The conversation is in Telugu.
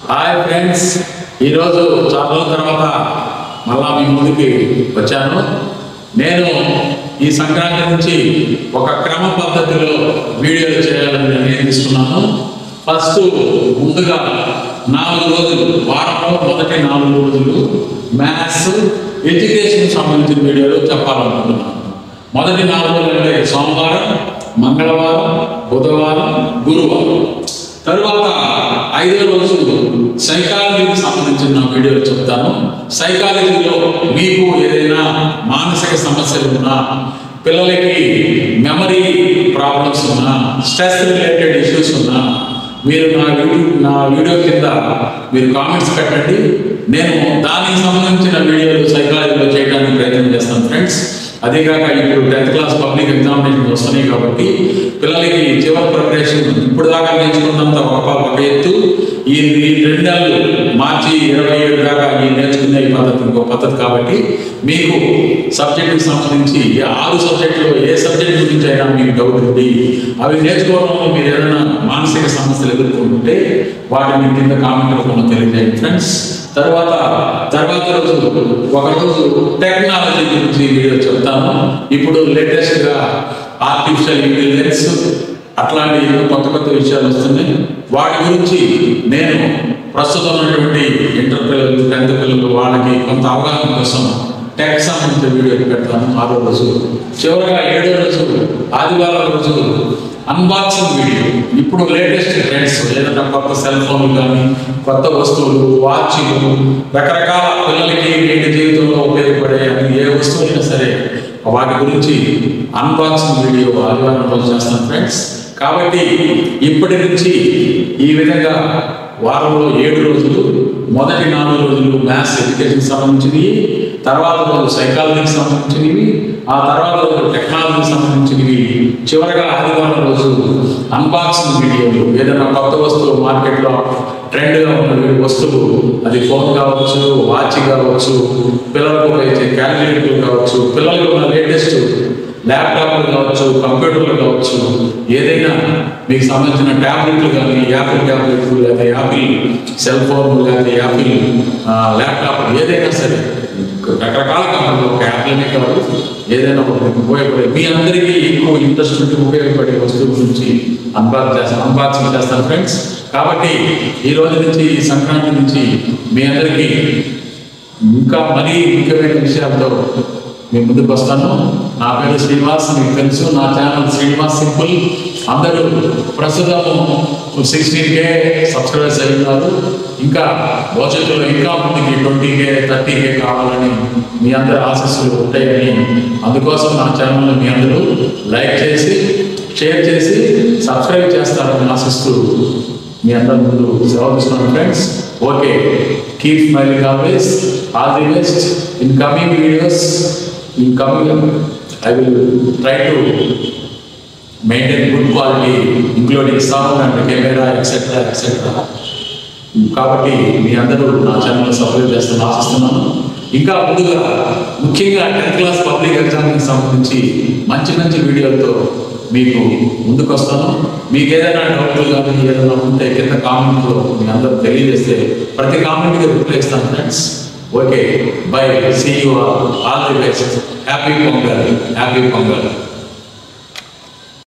హాయ్ ఫ్రెండ్స్ ఈరోజు చాలా రోజుల తర్వాత మళ్ళా మీ ముందుకి వచ్చాను నేను ఈ సంక్రాంతి నుంచి ఒక క్రమ పద్ధతిలో వీడియోలు చేయాలని నిర్ణయం తీసుకున్నాను ఫస్ట్ ముందుగా నాలుగు రోజులు వారంలో మొదటి నాలుగు రోజులు మ్యాథ్స్ ఎడ్యుకేషన్ సంబంధించిన వీడియోలు చెప్పాలనుకుంటున్నాను మొదటి నాలుగు రోజులు అంటే సోమవారం మంగళవారం బుధవారం గురువారం తరువాత ఐదో రోజు సైకాలజీకి సంబంధించిన వీడియోలు చెప్తాను సైకాలజీలో మీకు ఏదైనా మానసిక సమస్యలు ఉన్నా పిల్లలకి మెమరీ ప్రాబ్లమ్స్ ఉన్నా స్ట్రెస్ రిలేటెడ్ ఇష్యూస్ ఉన్నా మీరు నా వీడియో నా వీడియో కింద మీరు కామెంట్స్ పెట్టండి నేను దానికి సంబంధించిన వీడియోలు సైకాలజీలో చేయడానికి ప్రయత్నం చేస్తాను ఫ్రెండ్స్ అదే కాక ఇప్పుడు టెన్త్ క్లాస్ పబ్లిక్ ఎగ్జామినేషన్ వస్తున్నాయి కాబట్టి పిల్లలకి చివరి ప్రిపరేషన్ ఇప్పుడు దాకా నేర్చుకున్నంత ఒక ఒక ఎత్తు ఈ ఈ రెండు నెలలు మార్చి ఇరవై ఏడు దాకా ఈ నేర్చుకునే ఈ పద్ధతి ఇంకో పద్ధతి కాబట్టి మీకు సబ్జెక్టుకి సంబంధించి ఈ ఆరు సబ్జెక్టులో ఏ సబ్జెక్ట్ గురించి అయినా మీకు డౌట్ ఉంది అవి నేర్చుకోవడంలో మీరు ఏదైనా మానసిక సమస్యలు ఎదుర్కొంటుంటే వాటిని కింద కామెంట్ రూపంలో తెలియజేయండి ఫ్రెండ్స్ తర్వాత తర్వాత రోజు ఒక రోజు టెక్నాలజీ గురించి వీడియో చెప్తాను ఇప్పుడు లేటెస్ట్ గా ఆర్టిఫిషియల్ ఇంటెలిజెన్స్ అట్లాంటి ఎన్నో కొత్త కొత్త విషయాలు వస్తున్నాయి వాటి గురించి నేను ప్రస్తుతం ఉన్నటువంటి ఇంటర్ పిల్లలు టెన్త్ పిల్లలు వాళ్ళకి కొంత అవగాహన కోసం టెక్ సంబంధించిన వీడియో పెడతాను ఆరో రోజు చివరగా ఏడో రోజు ఆదివారం రోజు అన్బాక్సింగ్ వీడియో ఇప్పుడు లేటెస్ట్ ట్రెండ్స్ ఏదైనా కొత్త సెల్ ఫోన్లు కానీ కొత్త వస్తువులు వాచ్లు రకరకాల పిల్లలకి నేటి జీవితంలో ఉపయోగపడే అన్ని ఏ వస్తువు అయినా సరే వాటి గురించి అన్బాక్సింగ్ వీడియో ఆదివారం రోజు చేస్తాను ఫ్రెండ్స్ కాబట్టి ఇప్పటి నుంచి ఈ విధంగా వారంలో ఏడు రోజులు మొదటి నాలుగు రోజులు మ్యాథ్స్ ఎడ్యుకేషన్ సంబంధించినవి తర్వాత రోజు సైకాలజీకి సంబంధించినవి ఆ తర్వాత రోజు టెక్నాలజీకి సంబంధించినవి చివరగా ఆదివారం రోజు అన్బాక్సింగ్ వీడియోలు ఏదైనా కొత్త వస్తువు మార్కెట్లో ట్రెండ్గా ఉన్న వస్తువు అది ఫోన్ కావచ్చు వాచ్ కావచ్చు పిల్లలకు ఉపయోగించే క్యాలిక్యులేటర్లు కావచ్చు పిల్లలకు ఉన్న లేటెస్ట్ ల్యాప్టాప్లు కావచ్చు కంప్యూటర్లు కావచ్చు ఏదైనా మీకు సంబంధించిన ట్యాబ్లెట్లు కానీ యాపిల్ ట్యాబ్లెట్లు లేదా యాపిల్ సెల్ ఫోన్ లేదా యాపిల్ ల్యాప్టాప్ ఏదైనా సరే రకరకాల కంపెనీలు ఒక యాప్లనే కాదు ఏదైనా ఒకటి ఉపయోగపడే మీ అందరికీ ఎక్కువ ఇంట్రెస్ట్ ఉంటే ఉపయోగపడే వస్తువు గురించి అన్బాక్ చేస్తాను అన్బాక్సింగ్ చేస్తాను ఫ్రెండ్స్ కాబట్టి ఈ రోజు నుంచి ఈ సంక్రాంతి నుంచి మీ అందరికీ ఇంకా మరీ ముఖ్యమైన విషయాలతో మీ ముందుకు వస్తాను నా పేరు శ్రీనివాస్ మీకు తెలుసు నా ఛానల్ శ్రీనివాస్ సింపుల్ అందరూ ప్రస్తుతం సిక్స్టీన్ కే సబ్స్క్రైబర్స్ అయి ఉన్నారు ఇంకా భవిష్యత్తులో ఇంకా ముందుకి ట్వంటీ కే థర్టీ కే కావాలని మీ అందరి ఆశస్సులు ఉంటాయని అందుకోసం నా ఛానల్ని మీ అందరూ లైక్ చేసి షేర్ చేసి సబ్స్క్రైబ్ చేస్తారని ఆశిస్తూ మీ అందరి ముందు సెలవు తీసుకున్నాను friends okay keep smiling always all the best in coming videos in coming I will try to maintain good quality including sound and camera etcetera etcetera కాబట్టి మీ అందరూ నా ఛానల్ సబ్స్క్రైబ్ చేస్తాను ఆశిస్తున్నాను ఇంకా ముందుగా ముఖ్యంగా టెన్త్ క్లాస్ పబ్లిక్ ఎగ్జామ్కి సంబంధించి మంచి మంచి వీడియోలతో మీకు ముందుకు వస్తాను మీకు ఏదైనా డౌట్లు కానీ ఏదైనా ఉంటే కింద కామెంట్లో మీ అందరూ తెలియజేస్తే ప్రతి కామెంట్కి రిప్లై ఇస్తాను friends okay bye see you all the best happy Pongal happy pongal